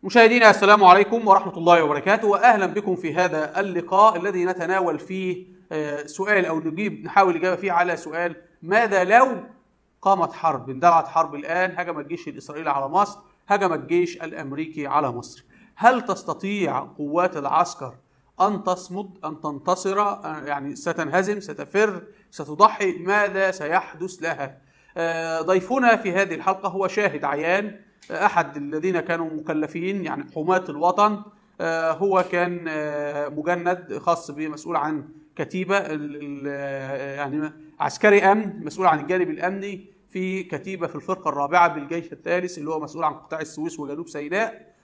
مشاهدينا السلام عليكم ورحمة الله وبركاته وأهلا بكم في هذا اللقاء الذي نتناول فيه آه، سؤال أو نجيب نحاول الإجابة فيه على سؤال ماذا لو قامت حرب اندلعت حرب الآن هجم الجيش الإسرائيلي على مصر هجم الجيش الأمريكي على مصر هل تستطيع قوات العسكر أن تصمد أن تنتصر آه، يعني ستنهزم ستفر ستضحي ماذا سيحدث لها آه، ضيفنا في هذه الحلقة هو شاهد عيان آه، أحد الذين كانوا مكلفين يعني حماة الوطن آه، هو كان آه، مجند خاص بمسؤول عن كتيبة ال- ال- آه، يعني عسكري أمن مسؤول عن الجانب الأمني في كتيبة في الفرقة الرابعة بالجيش الثالث اللي هو مسؤول عن قطاع السويس وجنوب سيناء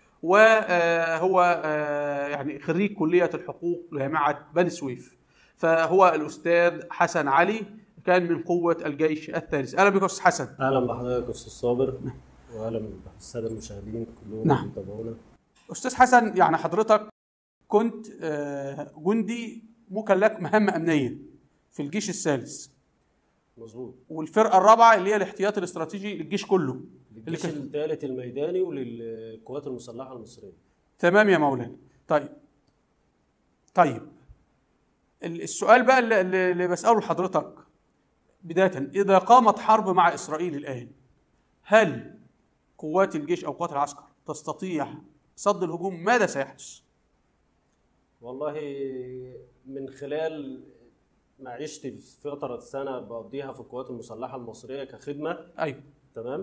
وهو يعني خريج كلية الحقوق جامعة بني سويف فهو الأستاذ حسن علي كان من قوة الجيش الثالث أهلا بك يا أستاذ حسن اهلا بحضرتك يا استاذ صابر واهلا بالساده المشاهدين كلهم نعم. اللي بيتابعونا أستاذ حسن يعني حضرتك كنت آه، جندي مكلف مهمة أمنية في الجيش الثالث مظبوط والفرقة الرابعة اللي هي الاحتياطي الاستراتيجي للجيش كله للجيش كان- الثالث الميداني وللقوات المسلحه المصريه تمام يا مولانا طيب طيب ال- السؤال بقى اللي- اللي اللي بسأله لحضرتك بداية إذا قامت حرب مع إسرائيل الآن هل قوات الجيش أو قوات العسكر تستطيع صد الهجوم ماذا سيحدث؟ والله من خلال معيشتي في فتره سنه بقضيها في القوات المسلحه المصريه كخدمه أيوه تمام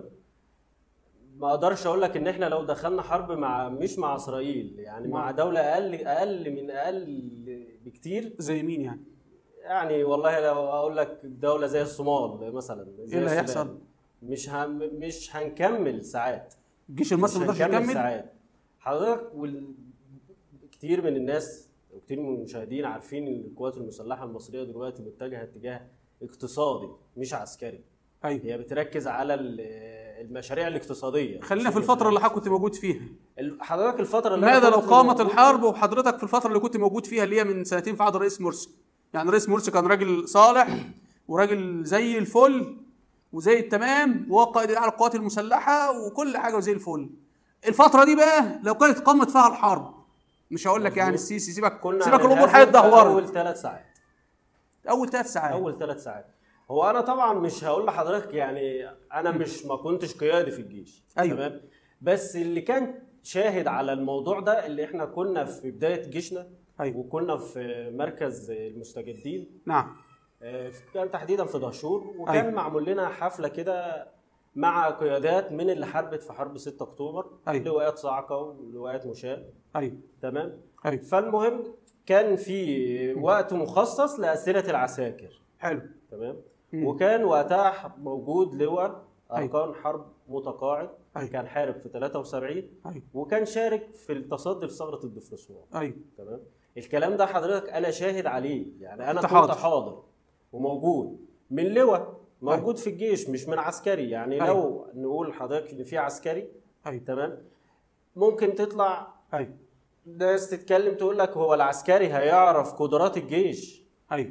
ما اقدرش اقول لك ان احنا لو دخلنا حرب مع مش مع اسرائيل يعني مع مع- دوله اقل اقل من اقل بكتير زي مين يعني؟ يعني والله لو اقول لك دوله زي الصومال مثلا زي إيه اللي السودان. هيحصل؟ مش هم مش هنكمل ساعات الجيش المصري ما مش يقدرش هنكمل يكمل؟ ساعات حضرتك وال... كتير من الناس وكتير من المشاهدين عارفين ان القوات المسلحه المصريه دلوقتي متجهه اتجاه اقتصادي مش عسكري أيوه هي بتركز على ال- المشاريع الاقتصاديه خلينا مش في الفترة اللي المشاريع حضرتك كنت موجود فيها ال- حضرتك الفتره اللي أنا ماذا لو كنت قامت موجود- الحرب وحضرتك في الفترة اللي كنت موجود فيها اللي هي من سنتين في عهد الرئيس مرسي يعني الرئيس مرسي كان راجل صالح وراجل زي الفل وزي التمام وهو قائد على القوات المسلحة وكل حاجة زي الفل الفترة دي بقى لو كانت قامت فيها الحرب مش هقول لك يعني مظبوط. السيسي سيبك كنا سيبك الامور هننهزم في هيتدهوروا اول ثلاث ساعات اول ثلاث ساعات اول ثلاث ساعات هو انا طبعا مش هقول لحضرتك يعني انا مش ما كنتش قيادي في الجيش أيوة. تمام بس اللي كان شاهد على الموضوع ده اللي احنا كنا في بدايه جيشنا أيوة. وكنا في مركز المستجدين نعم آه، كان تحديدا في دهشور وكان أيوة. معمول لنا حفله كده مع قيادات من اللي حاربت في حرب 6 اكتوبر أيوة. لواءات صاعقه ولواءات مشاة ايوه تمام ايوه فالمهم كان في وقت مخصص لاسئله العساكر حلو تمام مم. وكان وقتها ح- موجود لواء أيوة. اركان حرب متقاعد أيوة. كان حارب في 73 ايوه وكان شارك في التصدي لثغره الدفرسوار ايوه تمام الكلام ده حضرتك انا شاهد عليه يعني انا أنت كنت حاضر. حاضر وموجود من لواء موجود في الجيش مش من عسكري يعني أيوة. لو نقول لحضرتك ان في عسكري ايوه تمام ممكن تطلع ايوه ناس تتكلم تقول لك هو العسكري هيعرف قدرات الجيش ايوه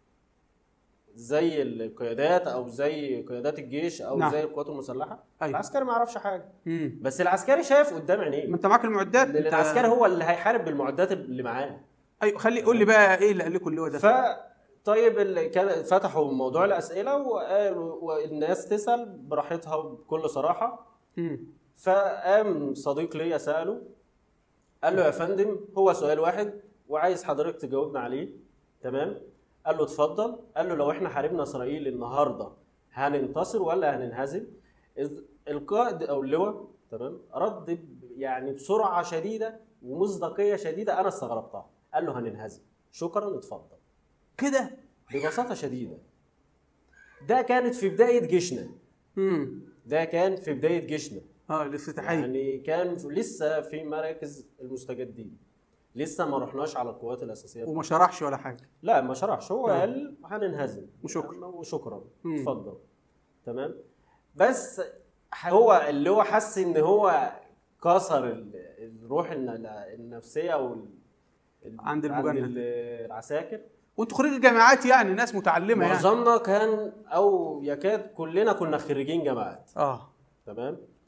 زي القيادات او زي قيادات الجيش او نعم. نعم. زي القوات المسلحه أيوة. العسكري ما يعرفش حاجه امم بس العسكري شايف قدام ما عينيه انت معاك المعدات لان أنت- العسكري هو اللي هيحارب بالمعدات اللي معاه ايوه خلي قول لي بقى ايه اللي قال لكم اللواء ده ف طيب اللي كان فتحوا موضوع الاسئله وقالوا والناس تسال براحتها بكل صراحه امم فقام صديق ليا ساله قال له يا فندم هو سؤال واحد وعايز حضرتك تجاوبنا عليه تمام قال له اتفضل قال له لو احنا حاربنا اسرائيل النهارده هننتصر ولا هننهزم إذ- القائد او اللواء تمام رد ب- يعني بسرعه شديده ومصداقيه شديده انا استغربتها قال له هننهزم شكرا اتفضل كده ببساطه شديده ده كانت في بدايه جيشنا امم ده كان في بدايه جيشنا اه الافتتاحيه يعني كان في- لسه في مراكز المستجدين لسه ما رحناش على القوات الاساسيه وما شرحش ولا حاجه لا ما شرحش هو آه. قال هننهزم وشكرا. وشكرا مم. اتفضل تمام بس هو اللي هو حس ان هو كسر ال- الروح الن- النفسيه او ال- ال- عند المجند. ال- العساكر وانتوا خريج الجامعات يعني ناس متعلمه يعني معظمنا كان او يكاد كلنا كنا خريجين جامعات اه تمام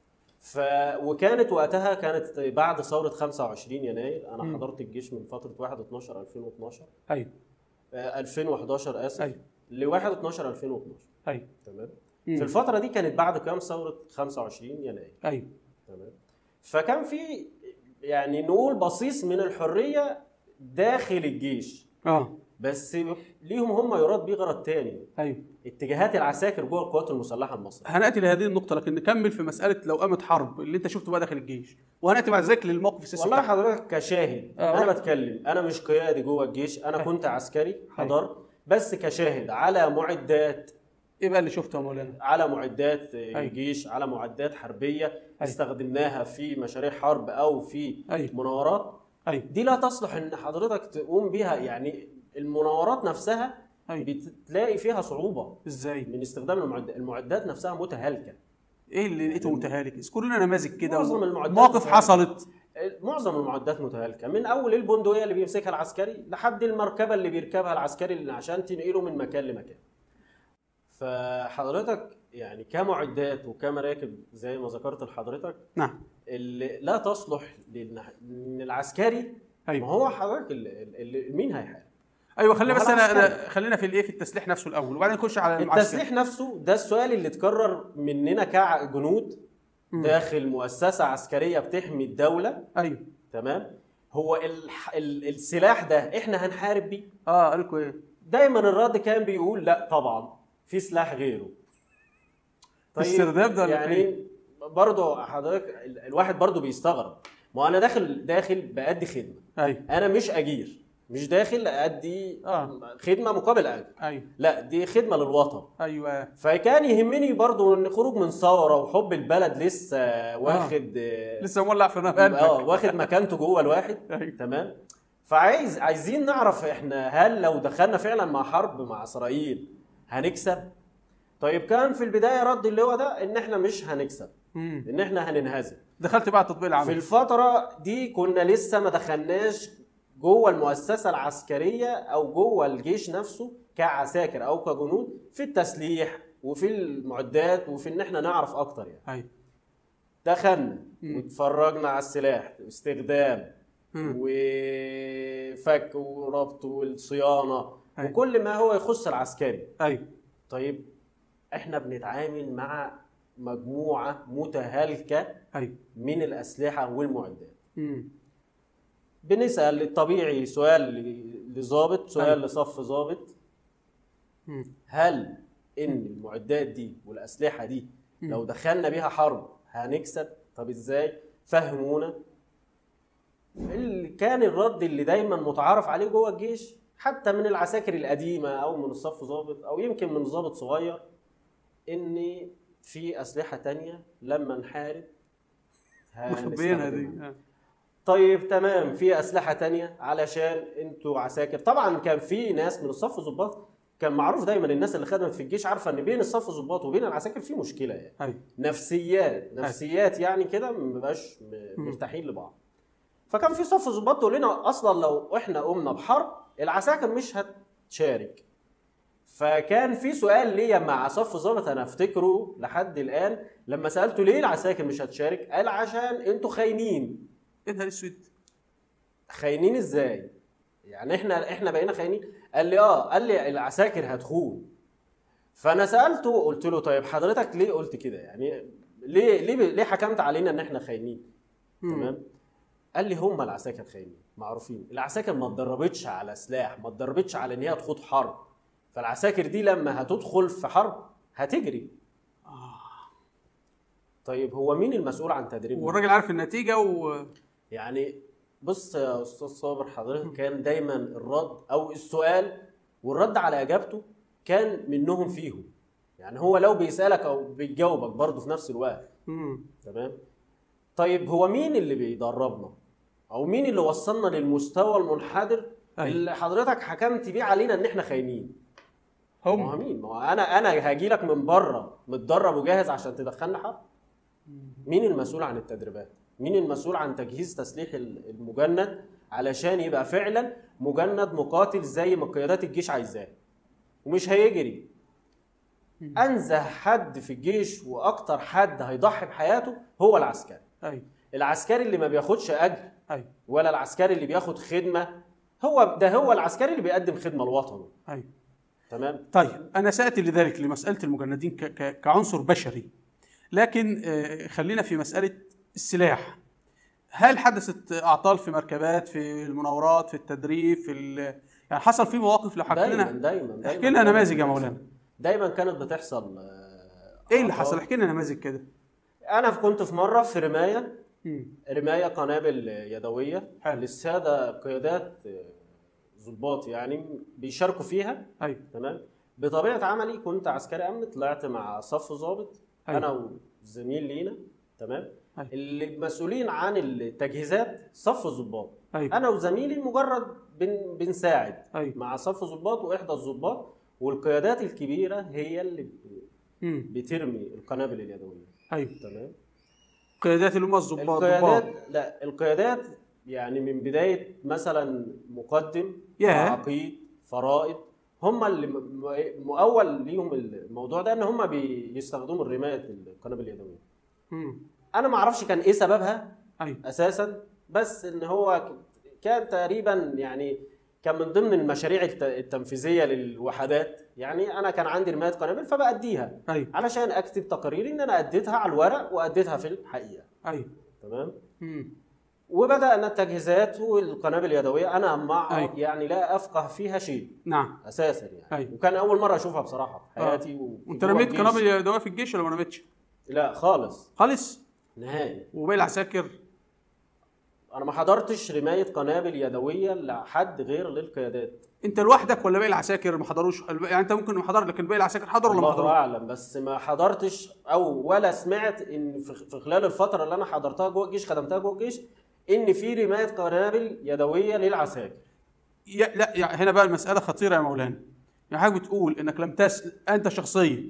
ف وكانت وقتها كانت بعد ثوره 25 يناير انا مم. حضرت الجيش من فتره 1 12 2012 ايوه آه، 2011 اسف أيوة. ل 1 12 2012 ايوه تمام مم. في الفتره دي كانت بعد قيام ثوره 25 يناير ايوه تمام فكان في يعني نقول بصيص من الحريه داخل الجيش اه بس ليهم هم يراد بيه غرض تاني ايوه اتجاهات العساكر جوه القوات المسلحه المصريه هناتي لهذه النقطه لكن نكمل في مساله لو قامت حرب اللي انت شفته بقى داخل الجيش وهناتي بعد ذلك للموقف السياسي والله بتاعك. حضرتك كشاهد آه. انا بتكلم انا مش قيادي جوه الجيش انا أيوة. كنت عسكري حضرت بس كشاهد على معدات ايه بقى اللي شفته يا مولانا على معدات أيوة. جيش على معدات حربيه استخدمناها في مشاريع حرب او في أيوة. مناورات ايوه دي لا تصلح ان حضرتك تقوم بيها يعني المناورات نفسها أيوة. بتلاقي فيها صعوبه ازاي من استخدام المعدات المعدات نفسها متهالكه ايه اللي لقيته متهالك اذكر لنا نماذج كده معظم المعدات مواقف متهالكة. حصلت معظم المعدات متهالكه من اول البندقيه اللي بيمسكها العسكري لحد المركبه اللي بيركبها العسكري اللي عشان تنقله من مكان لمكان فحضرتك يعني كمعدات وكمراكب زي ما ذكرت لحضرتك نعم اللي لا تصلح للنح- ان العسكري ما ايوه هو حضرتك اللي اللي مين هيحارب ايوه خلينا بس وهل انا عسكري؟ انا خلينا في الايه في التسليح نفسه الاول وبعدين نخش على المعسكر التسليح نفسه ده السؤال اللي اتكرر مننا كجنود مم. داخل مؤسسه عسكريه بتحمي الدوله ايوه تمام هو الح... ال... السلاح ده احنا هنحارب بيه اه قال لكم ايه دايما الرد كان بيقول لا طبعا في سلاح غيره السرداب ده ولا يعني برضه حضرتك ال- الواحد برضه بيستغرب ما انا داخل داخل بأدي خدمه ايوه انا مش اجير مش داخل ادي آه. خدمه مقابل اجر ايوه لا دي خدمه للوطن ايوه فكان يهمني برضه ان خروج من ثوره وحب البلد لسه واخد آه. لسه مولع في اه قلبك واخد مكانته جوه الواحد أيوة. تمام فعايز عايزين نعرف احنا هل لو دخلنا فعلا مع حرب مع اسرائيل هنكسب طيب كان في البدايه رد اللي هو ده ان احنا مش هنكسب مم. ان احنا هننهزم دخلت بقى التطبيق في العملي الفتره دي كنا لسه ما دخلناش جوه المؤسسه العسكريه او جوه الجيش نفسه كعساكر او كجنود في التسليح وفي المعدات وفي ان احنا نعرف اكتر يعني ايوه دخلنا مم. واتفرجنا على السلاح استخدام مم. وفك وربط والصيانه أيوة. وكل ما هو يخص العسكري ايوه طيب احنا بنتعامل مع مجموعه متهالكه ايوه من الاسلحه والمعدات مم. بنسال الطبيعي سؤال ل- لظابط سؤال أيوة. لصف ظابط مم. هل ان المعدات دي والاسلحه دي مم. لو دخلنا بيها حرب هنكسب طب ازاي فهمونا اللي كان الرد اللي دايما متعارف عليه جوه الجيش حتى من العساكر القديمه او من الصف ضابط او يمكن من ضابط صغير ان في اسلحه تانية لما نحارب مخبيينها دي هنستخدمها. آه. طيب تمام في اسلحه تانية علشان انتوا عساكر طبعا كان في ناس من الصف ضباط كان معروف دايما الناس اللي خدمت في الجيش عارفه ان بين الصف ضباط وبين العساكر في مشكله يعني ايوه نفسيات نفسيات يعني كده ما بيبقاش م- مم. مرتاحين لبعض فكان في صف ضباط تقول لنا اصلا لو احنا قمنا بحرب العساكر مش هتشارك فكان في سؤال ليا مع صف ضابط انا افتكره لحد الان لما سالته ليه العساكر مش هتشارك قال عشان انتوا خاينين ايه ده الاسود خاينين ازاي يعني احنا احنا بقينا خاينين قال لي اه قال لي العساكر هتخون فانا سالته قلت له طيب حضرتك ليه قلت كده يعني ليه ليه ليه حكمت علينا ان احنا خاينين تمام قال لي هم العساكر خاينين معروفين العساكر ما اتدربتش على سلاح ما اتدربتش على ان هي تخوض حرب فالعساكر دي لما هتدخل في حرب هتجري طيب هو مين المسؤول عن تدريبهم والراجل عارف النتيجه و يعني بص يا استاذ صابر حضرتك كان دايما الرد او السؤال والرد على اجابته كان منهم فيهم يعني هو لو بيسالك او بيجاوبك برضه في نفس الوقت مم. تمام طيب هو مين اللي بيدربنا او مين اللي وصلنا للمستوى المنحدر أيوة. اللي حضرتك حكمت بيه علينا ان احنا خاينين ما هو هم مين ما هو انا انا هاجي لك من بره متدرب وجاهز عشان تدخلنا حرب مين المسؤول عن التدريبات مين المسؤول عن تجهيز تسليح ال- المجند علشان يبقى فعلا مجند مقاتل زي ما قيادات الجيش عايزاه ومش هيجري انزه حد في الجيش واكتر حد هيضحي بحياته هو العسكري ايوه العسكري اللي ما بياخدش اجر ايوه ولا العسكري اللي بياخد خدمه هو ده هو العسكري اللي بيقدم خدمه لوطنه ايوه تمام طيب انا ساتي لذلك لمساله المجندين ك- ك- كعنصر بشري لكن آه، خلينا في مساله السلاح هل حدثت اعطال في مركبات في المناورات في التدريب في ال- يعني حصل في مواقف لو حكيت دايما لنا دايما دايما احكي لنا دايماً نماذج يا بتحصل. مولانا دايما كانت بتحصل آه، ايه اللي أعطال. حصل احكي لنا نماذج كده انا كنت في مره في رمايه مم. رمايه قنابل يدويه حلو. للساده قيادات آه، ضباط يعني بيشاركوا فيها ايوه تمام بطبيعه عملي كنت عسكري امن طلعت مع صف ضابط أيوة. انا وزميل لينا تمام أيوة. اللي مسؤولين عن التجهيزات صف الضباط ايوه انا وزميلي مجرد بن بنساعد ايوه مع صف ضباط واحدى الضباط والقيادات الكبيره هي اللي ب- مم. بترمي القنابل اليدويه ايوه تمام قيادات اللي هم الضباط القيادات ضباط لا القيادات يعني من بدايه مثلا مقدم ياه. عقيد فرائد هم اللي م- م- مؤول ليهم الموضوع ده ان هم بيستخدموا الرمايه القنابل اليدويه مم. انا ما اعرفش كان ايه سببها ايوه اساسا بس ان هو ك- كان تقريبا يعني كان من ضمن المشاريع الت- التنفيذيه للوحدات يعني انا كان عندي رمايه قنابل فباديها ايوه علشان اكتب تقارير ان انا اديتها على الورق واديتها في الحقيقه ايوه تمام مم. وبدانا التجهيزات والقنابل اليدويه انا مع أيوة. يعني لا افقه فيها شيء نعم اساسا يعني أيوة. وكان اول مره اشوفها بصراحه في آه. حياتي و- وانت جوه رميت الجيش. قنابل يدويه في الجيش ولا ما رميتش؟ لا خالص خالص نهائي وباقي العساكر انا ما حضرتش رمايه قنابل يدويه لحد غير للقيادات انت لوحدك ولا باقي العساكر ما حضروش يعني انت ممكن محضر لكن باقي العساكر حضروا ولا ما الله حضروش؟ اعلم بس ما حضرتش او ولا سمعت ان في في خلال الفتره اللي انا حضرتها جوه الجيش خدمتها جوه الجيش ان في رمايه قنابل يدويه للعساكر يا لا يعني هنا بقى المساله خطيره يا مولانا يعني حضرتك بتقول انك لم تس انت شخصيا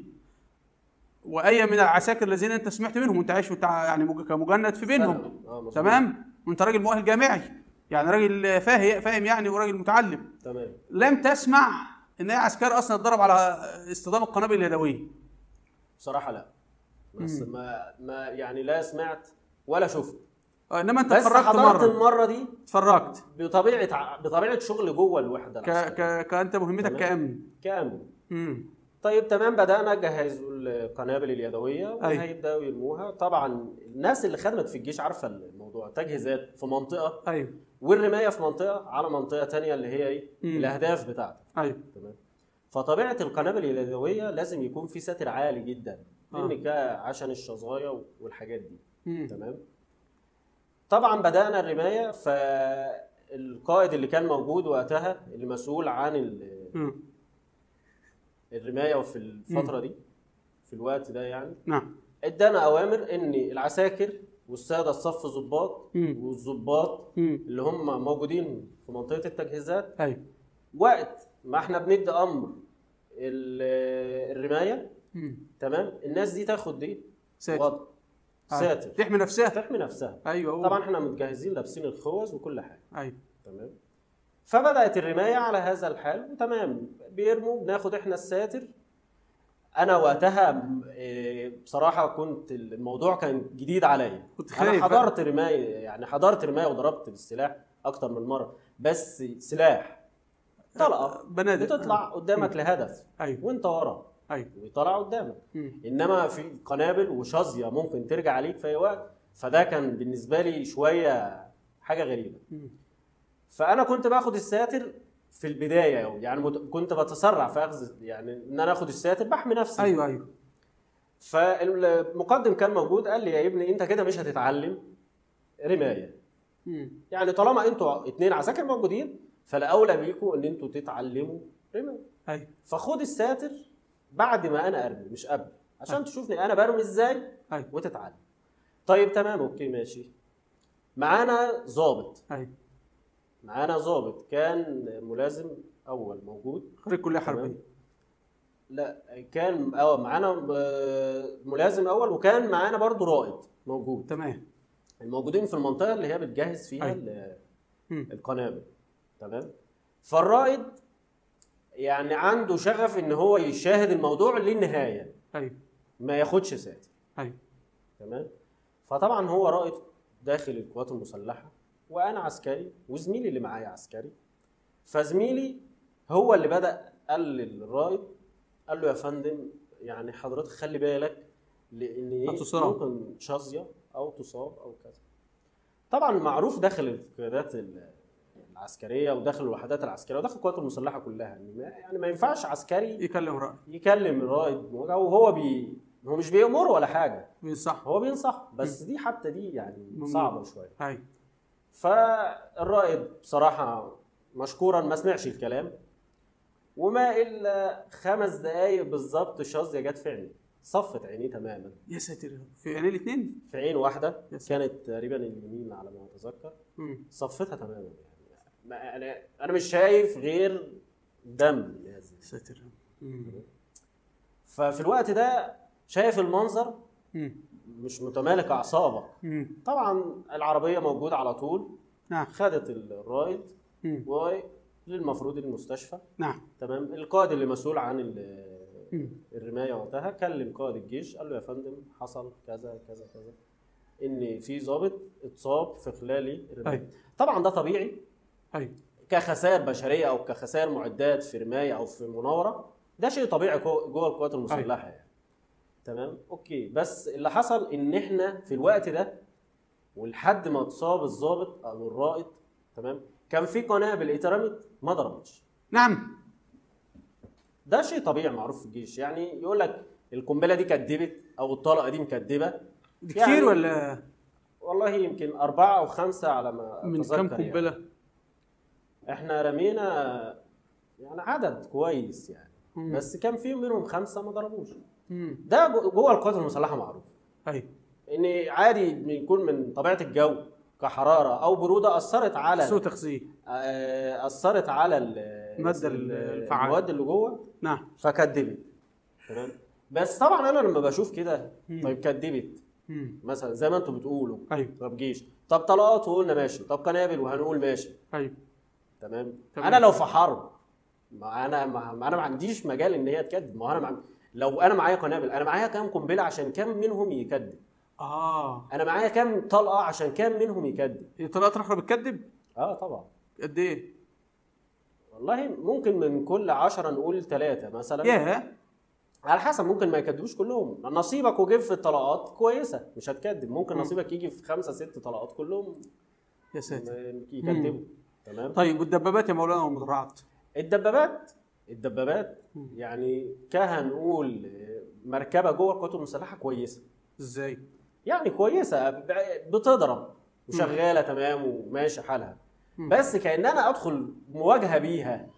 واي من العساكر الذين انت سمعت منهم وانت عايش بتاع يعني مج- كمجند في بينهم آه، مظبوط. تمام وانت راجل مؤهل جامعي يعني راجل فاهم فاهم يعني وراجل متعلم تمام لم تسمع ان اي عسكري اصلا اتدرب على استخدام القنابل اليدويه بصراحه لا بس ما ما يعني لا سمعت ولا شفت آه، انما انت بس اتفرجت حضرت مره المره دي اتفرجت بطبيعه ع- بطبيعه شغل جوه الوحده ك... العسكرية. ك... كانت مهمتك تمام. كامن كامل امم طيب تمام بدانا نجهز القنابل اليدويه أيوة. وهيبداوا يرموها طبعا الناس اللي خدمت في الجيش عارفه الموضوع تجهيزات في منطقه ايوه والرمايه في منطقه على منطقه تانية اللي هي ايه مم. الاهداف بتاعتك ايوه تمام فطبيعه القنابل اليدويه لازم يكون في ساتر عالي جدا آه. لان كا- عشان الشظايا والحاجات دي امم تمام طبعا بدانا الرمايه فالقائد اللي كان موجود وقتها اللي مسؤول عن ال- امم الرمايه في الفتره دي في الوقت ده يعني نعم ادانا اوامر ان العساكر والساده الصف ضباط مم. والضباط امم اللي هم موجودين في منطقه التجهيزات ايوه وقت ما احنا بندي امر ال- الرمايه امم تمام الناس دي تاخد دي ساتر وضع آه. ساتر تحمي نفسها تحمي نفسها ايوه قول. طبعا احنا متجهزين لابسين الخوذ وكل حاجه ايوه تمام فبدات الرمايه على هذا الحال وتمام بيرموا بناخد احنا الساتر انا وقتها م- إيه، بصراحه كنت الموضوع كان جديد عليا كنت انا خايف حضرت رمايه يعني حضرت رمايه وضربت بالسلاح اكتر من مره بس سلاح طلقه بنادق بتطلع قدامك لهدف ايوه وانت ورا ايوه ويطلع قدامك مم. انما في قنابل وشظيه ممكن ترجع عليك في اي وقت فده كان بالنسبه لي شويه حاجه غريبه مم. فانا كنت باخد الساتر في البدايه يعني مت- كنت بتسرع في اخذ يعني ان انا اخد الساتر بحمي نفسي ايوه ايوه فالمقدم كان موجود قال لي يا ابني انت كده مش هتتعلم رمايه مم. يعني طالما انتوا اتنين عساكر موجودين فالاولى بيكم ان انتوا تتعلموا رمايه ايوه فخد الساتر بعد ما انا ارمي مش قبل عشان تشوفني انا برمي ازاي ايوه وتتعلم طيب تمام اوكي ماشي معانا ضابط ايوه معانا ضابط كان ملازم اول موجود خريج كليه تمام. حربيه لا كان اه معانا آه، ملازم اول وكان معانا برضو رائد موجود تمام الموجودين في المنطقه اللي هي بتجهز فيها أيوة. ال- مم. القنابل تمام فالرائد يعني عنده شغف ان هو يشاهد الموضوع للنهايه ايوه ما ياخدش ساتر ايوه تمام فطبعا هو رائد داخل القوات المسلحه وانا عسكري وزميلي اللي معايا عسكري فزميلي هو اللي بدا قال للرائد قال له يا فندم يعني حضرتك خلي بالك لان إيه هتصاب. ممكن شظيه او تصاب او كذا طبعا معروف داخل القيادات ال- العسكريه وداخل الوحدات العسكريه وداخل القوات المسلحه كلها إن ما- يعني ما ينفعش عسكري يكلم رأي يكلم الرائد مواجهه وهو بي هو مش بيأمره ولا حاجه صح هو بينصح بس دي حتى دي يعني ممنوع. صعبه شويه ايوه فالرائد بصراحه مشكورا ما سمعش الكلام وما الا خمس دقايق بالظبط شظيه جت في عينيه صفت عينيه تماما يا ساتر يا رب. في عينيه الاثنين في عين واحده يس. كانت تقريبا اليمين على ما اتذكر صفتها تماما يعني ما انا انا مش شايف غير دم نازل يا ساتر يا رب. مم. ففي الوقت ده شايف المنظر مم. مش متمالك اعصابك مم. طبعا العربيه موجوده على طول نعم خدت الرائد مم. وللمفروض المستشفى نعم تمام القائد اللي مسؤول عن ال- مم. الرمايه وقتها كلم قائد الجيش قال له يا فندم حصل كذا كذا كذا ان في ضابط اتصاب في خلال الرمايه أيوة. طبعا ده طبيعي ايوه كخسائر بشريه او كخسائر معدات في رمايه او في مناوره ده شيء طبيعي جو- جوه القوات المسلحه يعني تمام اوكي بس اللي حصل ان احنا في الوقت ده ولحد ما اتصاب الضابط او الرائد تمام كان في قنابل اترمت ما ضربتش نعم ده شيء طبيعي معروف في الجيش يعني يقول لك القنبله دي كدبت او الطلقه دي مكدبه دي كتير يعني ولا والله يمكن أربعة أو خمسة على ما من أتذكر كام يعني. قنبله احنا رمينا يعني عدد كويس يعني مم. بس كان في منهم خمسه ما ضربوش مم. ده جو- جوه القوات المسلحه معروف ايوه ان عادي بيكون من طبيعه الجو كحراره او بروده اثرت على سوء تخزين آه، اثرت على ال- المادة ال- الفعالة. المواد اللي جوه نعم فكدبت تمام بس طبعا انا لما بشوف كده مم. طيب كدبت مم. مثلا زي ما انتم بتقولوا ايوه طب جيش طب طلقات وقلنا ماشي طب قنابل وهنقول ماشي ايوه تمام تمام. انا لو في حرب ما انا ما ما انا ما عنديش مجال ان هي تكذب ما هو انا مع... لو انا معايا قنابل انا معايا كام قنبله عشان كام منهم يكذب اه انا معايا كام طلقه عشان كام منهم يكذب هي طلقات رخرة بتكذب اه طبعا قد ايه؟ والله ممكن من كل عشرة نقول ثلاثة مثلا ياه على حسب ممكن ما يكذبوش كلهم نصيبك وجيب في الطلقات كويسة مش هتكذب ممكن مم. نصيبك يجي في خمسة ست طلقات كلهم يا ساتر ما يكذبوا تمام طيب والدبابات يا مولانا والمدرعات الدبابات الدبابات مم. يعني كهنقول مركبه جوه القوات المسلحه كويسه ازاي؟ يعني كويسه ب- بتضرب وشغاله تمام وماشي حالها مم. بس كان انا ادخل مواجهه بيها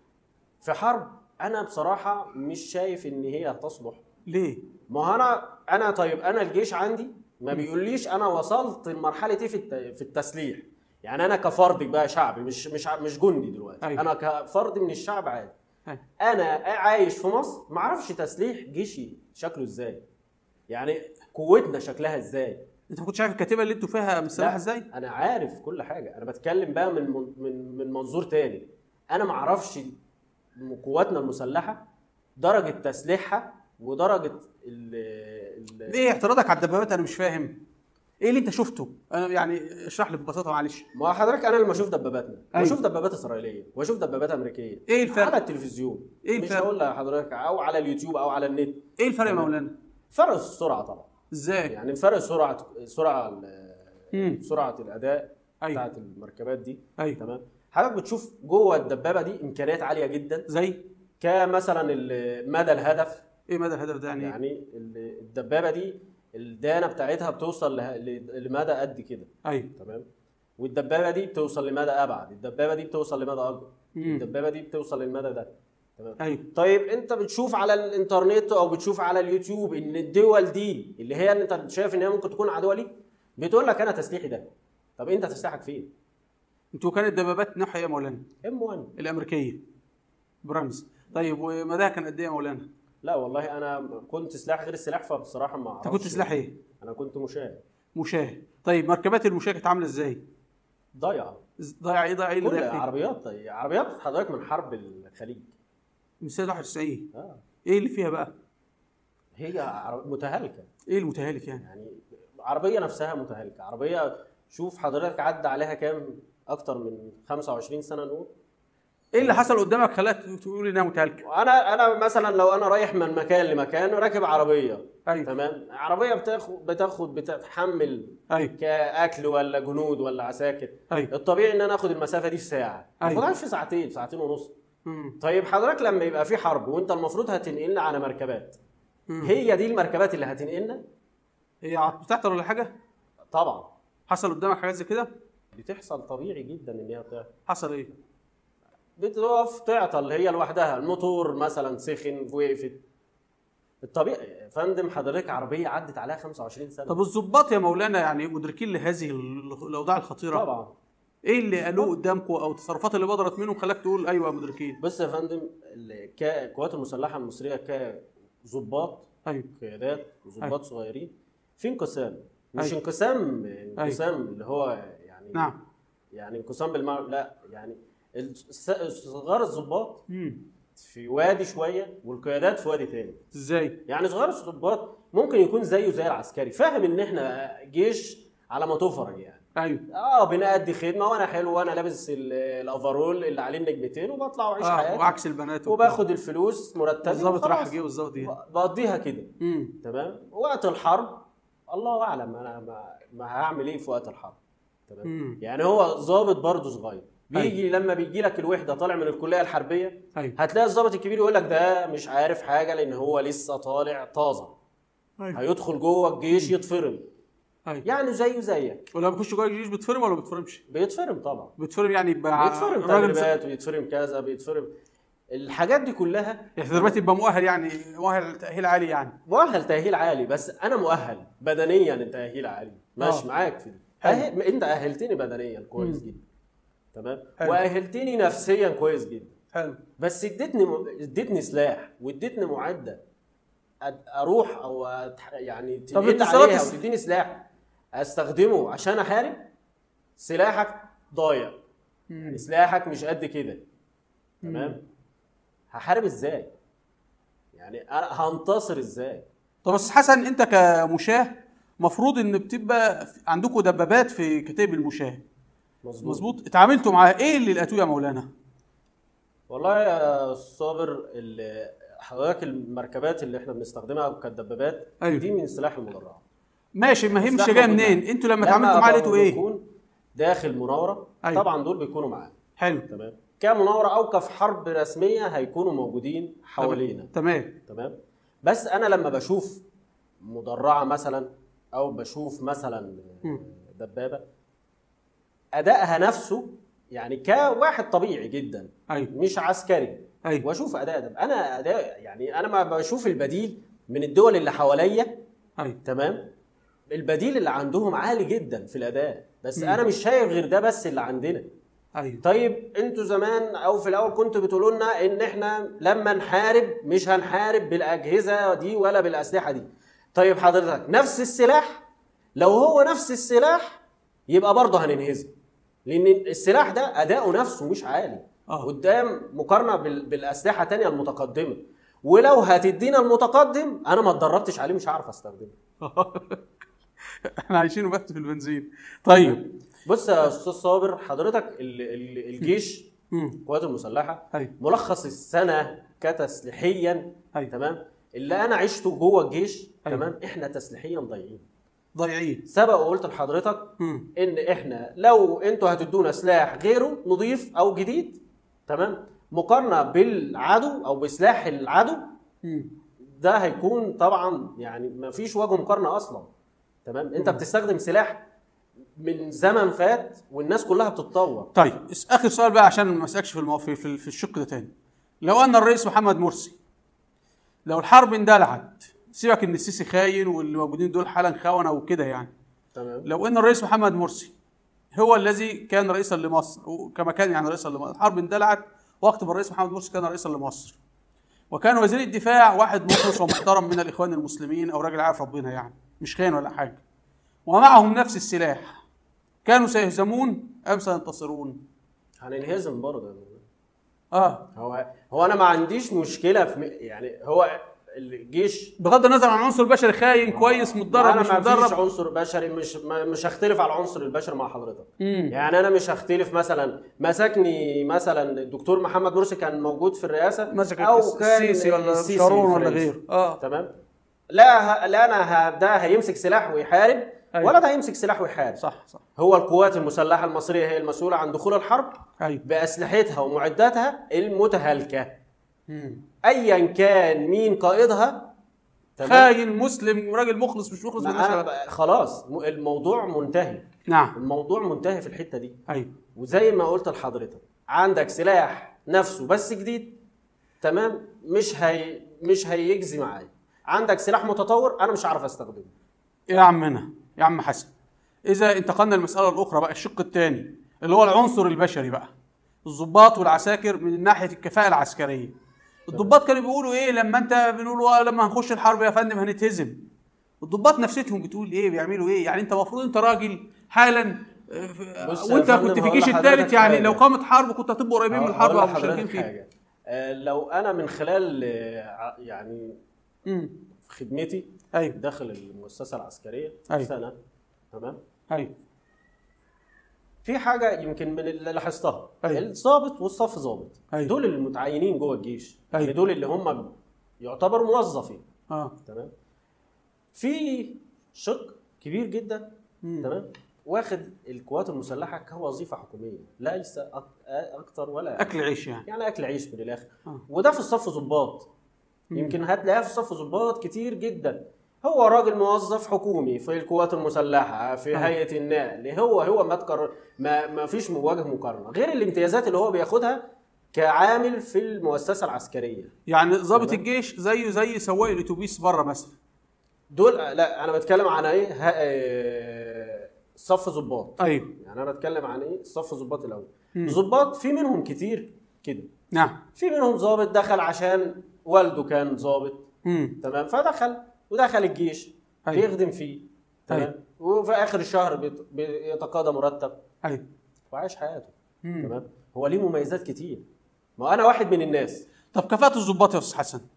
في حرب انا بصراحه مش شايف ان هي تصلح ليه؟ ما هو انا انا طيب انا الجيش عندي ما بيقوليش انا وصلت لمرحله ايه في الت- في التسليح يعني انا كفرد بقى شعبي مش مش ع- مش جندي دلوقتي أيوة. انا كفرد من الشعب عادي أيوة. انا عايش في مصر ما اعرفش تسليح جيشي شكله ازاي يعني قوتنا شكلها ازاي انت ما كنتش عارف الكتيبه اللي انتوا فيها مسلحه لا، ازاي؟ انا عارف كل حاجه انا بتكلم بقى من من من, من منظور تاني انا ما اعرفش قواتنا المسلحه درجه تسليحها ودرجه ال ال ايه اعتراضك على الدبابات انا مش فاهم ايه اللي انت شفته؟ انا يعني اشرح لي ببساطه معلش ما هو حضرتك انا لما اشوف دباباتنا أيوة. بشوف دبابات اسرائيليه واشوف دبابات امريكيه ايه الفرق؟ على التلفزيون إيه مش الفرق؟ هقول لحضرتك او على اليوتيوب او على النت ايه الفرق يا تمام. مولانا؟ فرق السرعه طبعا ازاي؟ يعني فرق سرعه سرعه ال- مم. سرعه الاداء ايوه بتاعت المركبات دي ايوه تمام حضرتك بتشوف جوه الدبابه دي امكانيات عاليه جدا زي كمثلا ال- مدى الهدف ايه مدى الهدف ده يعني, يعني يعني ال- الدبابه دي الدانه بتاعتها بتوصل له- ل- لمدى قد كده ايوه تمام والدبابه دي بتوصل لمدى ابعد الدبابه دي بتوصل لمدى اكبر مم. الدبابه دي بتوصل للمدى ده تمام ايوه طيب انت بتشوف على الانترنت او بتشوف على اليوتيوب ان الدول دي اللي هي اللي انت شايف ان هي ممكن تكون عدوه ليك بتقول لك انا تسليحي ده طب انت تسليحك فين؟ انتوا كانت دبابات نوعها ايه يا مولانا؟ ام 1 الامريكيه برمز طيب ومداها كان قد ايه يا مولانا؟ لا والله انا كنت سلاح غير السلاح فبصراحه ما انت اعرفش كنت سلاح ايه؟ انا كنت مشاة مشاه طيب مركبات المشاه كانت عامله ازاي؟ ضايعه ضايع ايه ضايع ايه اللي كل ضايع فيه؟ عربيات عربيات حضرتك من حرب الخليج من سنه 91 اه ايه اللي فيها بقى؟ هي عرب- متهالكه ايه المتهالك يعني؟ يعني عربيه نفسها متهالكه عربيه شوف حضرتك عدى عليها كام اكتر من 25 سنه نقول ايه اللي حصل قدامك خلاك تقول انها متهالكه؟ انا انا مثلا لو انا رايح من مكان لمكان راكب عربيه ايوه تمام عربيه بتاخد بتاخد بتتحمل ايوه كاكل ولا جنود ولا عساكر ايوه الطبيعي ان انا اخد المسافه دي في ساعه ما أيوة. اخدهاش في ساعتين ساعتين ونص مم. طيب حضرتك لما يبقى في حرب وانت المفروض هتنقلنا على مركبات مم. هي دي المركبات اللي هتنقلنا هي بتعطل ولا حاجه؟ طبعا حصل قدامك حاجات زي كده؟ بتحصل طبيعي جدا ان هي بتحصل حصل ايه؟ بتقف تعطل هي لوحدها الموتور مثلا سخن وقفت الطبيعي يا فندم حضرتك عربيه عدت عليها 25 سنه طب الضباط يا مولانا يعني مدركين لهذه ال- الاوضاع الخطيره طبعا ايه اللي قالوه قدامكم او التصرفات اللي بدرت منهم خلاك تقول ايوه مدركين بص يا فندم ال- كالقوات المسلحه المصريه كظباط ايوه قيادات وظباط صغيرين في انقسام مش أيوة. انقسام انقسام اللي هو يعني نعم يعني انقسام بالمعنى لا يعني الس- صغار الظباط مم. في وادي شويه والقيادات في وادي تاني ازاي؟ يعني صغار الظباط ممكن يكون زيه زي العسكري فاهم ان احنا جيش على ما تفرج يعني ايوه اه بنأدي خدمه وانا حلو وانا لابس ال- الافرول اللي عليه النجمتين وبطلع واعيش اه حياتي وعكس البنات وبتاع. وباخد الفلوس مرتبي الظابط راح وخلاص. جه والظابط جه بقضيها كده امم تمام وقت الحرب الله اعلم انا ما, ما هعمل ايه في وقت الحرب تمام امم يعني هو ظابط برضه صغير بيجي لما بيجي لك الوحده طالع من الكليه الحربيه ايوه هتلاقي الظابط الكبير يقول لك ده مش عارف حاجه لان هو لسه طالع طازه ايوه هيدخل جوه الجيش يتفرم ايوه يعني زيه زيك ولما بيخش جوه الجيش بتفرم ولا ما بتفرمش؟ بيتفرم طبعا بتفرم يعني يبقى بيتفرم راجل تدريبات ويتفرم كذا بيتفرم الحاجات دي كلها يعني تدريبات يبقى مؤهل يعني مؤهل تأهيل عالي يعني مؤهل تأهيل عالي بس أنا مؤهل بدنيا التأهيل عالي ماشي آه. معاك في دي حلو. أهل... أنت أهلتني بدنيا كويس مم. جدا تمام حلو. وأهلتني نفسيا كويس جدا حلو بس اديتني م... اديتني سلاح واديتني معدة أد... أروح أو أت... يعني طب تنقل اتصالات عليها الس- وتديني سلاح أستخدمه عشان أحارب سلاحك ضايع مم. يعني سلاحك مش قد كده تمام هحارب ازاي يعني انا هنتصر ازاي طب بس حسن انت كمشاه مفروض ان بتبقى عندكم دبابات في كتاب المشاه مظبوط مظبوط اتعاملتوا معاه ايه اللي لقيتوه يا مولانا والله يا صابر ال- حضرتك المركبات اللي احنا بنستخدمها كدبابات أيوة. دي من السلاح المدرعه ما ما هي مش سلاح جايه موجود منين معانا. انتوا لما لما اتعاملتوا معاه أبقى لقيتوا ايه بكون داخل مناوره أيوة. طبعا دول بيكونوا معانا حلو تمام كمناوره او كفي حرب رسميه هيكونوا موجودين حوالينا تمام تمام بس انا لما بشوف مدرعه مثلا او بشوف مثلا مم. دبابه ادائها نفسه يعني كواحد طبيعي جدا ايوه مش عسكري ايوه واشوف اداء ده انا اداء يعني انا ما بشوف البديل من الدول اللي حواليا ايوه تمام البديل اللي عندهم عالي جدا في الاداء بس مم. انا مش شايف غير ده بس اللي عندنا ايوه طيب انتوا زمان او في الاول كنتوا بتقولوا لنا ان احنا لما نحارب مش هنحارب بالاجهزه دي ولا بالاسلحه دي طيب حضرتك نفس السلاح لو هو نفس السلاح يبقى برضه هننهزم لان السلاح ده اداؤه نفسه مش عالي اه قدام مقارنه بال- بالاسلحه التانية المتقدمه ولو هتدينا المتقدم انا ما اتدربتش عليه مش هعرف استخدمه احنا عايشين بس في البنزين طيب بص يا استاذ صابر حضرتك ال- ال- الجيش امم القوات المسلحه ايوه ملخص السنه كتسليحيا ايوه تمام اللي انا عشته جوه الجيش أيوة. تمام احنا تسليحيا ضايعين ضايعين سبق وقلت لحضرتك امم ان احنا لو انتوا هتدونا سلاح غيره نضيف او جديد تمام مقارنه بالعدو او بسلاح العدو امم ده هيكون طبعا يعني ما فيش وجه مقارنه اصلا تمام انت بتستخدم سلاح من زمن فات والناس كلها بتتطور طيب اس- اخر سؤال بقى عشان ما اسالكش في المو... في, في, في الشق ده تاني لو ان الرئيس محمد مرسي لو الحرب اندلعت سيبك ان السيسي خاين واللي موجودين دول حالا خونه وكده يعني تمام لو ان الرئيس محمد مرسي هو الذي كان رئيسا لمصر كما كان يعني رئيسا لمصر الحرب اندلعت وقت ما الرئيس محمد مرسي كان رئيسا لمصر وكان وزير الدفاع واحد مخلص ومحترم من الاخوان المسلمين او راجل عارف ربنا يعني مش خاين ولا حاجه ومعهم نفس السلاح كانوا سيهزمون ام سينتصرون هننهزم برضه اه هو هو انا ما عنديش مشكله في م- يعني هو الجيش بغض النظر عن العنصر البشري خاين كويس متدرب انا مش ما فيش متدرب عنصر بشري مش ما مش هختلف على العنصر البشري مع حضرتك مم. يعني انا مش هختلف مثلا مسكني مثلا الدكتور محمد مرسي كان موجود في الرئاسه مسك او الس- كان السيسي ولا السيسي شارون ولا الفرنسي. غيره اه تمام لا ه... لا انا ه... ده هيمسك سلاح ويحارب أيوة. ولا ده هيمسك سلاح ويحارب صح صح هو القوات المسلحه المصريه هي المسؤوله عن دخول الحرب ايوه باسلحتها ومعداتها المتهالكه مم. ايا كان مين قائدها تمام خاين مسلم راجل مخلص مش مخلص ما ملناش أنا علاقة. ب- خلاص م- الموضوع منتهي نعم الموضوع منتهي في الحته دي ايوه وزي ما قلت لحضرتك عندك سلاح نفسه بس جديد تمام مش هي مش هيجزي معايا عندك سلاح متطور انا مش هعرف استخدمه يا عمنا يا عم حسن اذا انتقلنا للمساله الاخرى بقى الشق الثاني اللي هو العنصر البشري بقى الضباط والعساكر من ناحيه الكفاءه العسكريه الضباط كانوا بيقولوا ايه لما انت بنقولوا آه لما هنخش الحرب يا فندم هنتهزم الضباط نفسيتهم بتقول ايه بيعملوا ايه يعني انت المفروض انت راجل حالا آه، ف- بص يا وانت فندم، كنت في هقول الجيش لحضرتك الثالث يعني حاجة. لو قامت حرب كنت هتبقوا قريبين من الحرب هقول او لحضرتك مشاركين فيها حاجة. آه، لو انا من خلال آه، ع- يعني امم في خدمتي ايوه داخل المؤسسه العسكريه أيوة. سنه تمام ايوه في حاجه يمكن من اللي لاحظتها أيوة. الضابط والصف ضابط أيوة. دول المتعينين جوه الجيش أيوة. يعني دول اللي هم يعتبروا موظفين اه تمام في شق كبير جدا مم. تمام واخد القوات المسلحه كوظيفه حكوميه ليس أك- اكتر ولا اكل عيش يعني يعني اكل عيش من الاخر آه. وده في الصف ضباط يمكن هتلاقيها في الصف ضباط كتير جدا هو راجل موظف حكومي في القوات المسلحه في آه. هيئه النقل هو هو ما تكر ما ما فيش مواجهه مقارنه غير الامتيازات اللي هو بياخدها كعامل في المؤسسه العسكريه يعني ضابط تمام. الجيش زيه زي سواق الاتوبيس بره مثلا دول لا انا بتكلم عن ايه ها- آه، صف ضباط ايوه يعني انا بتكلم عن ايه صف ضباط الاول مم. ضباط في منهم كتير كده نعم في منهم ضابط دخل عشان والده كان ضابط امم تمام فدخل ودخل الجيش أيوة. بيخدم فيه تمام وفي اخر الشهر بيت- بيتقاضى مرتب ايوه وعايش حياته مم. تمام هو ليه مميزات كتير ما انا واحد من الناس طب كفاءة الضباط يا استاذ حسن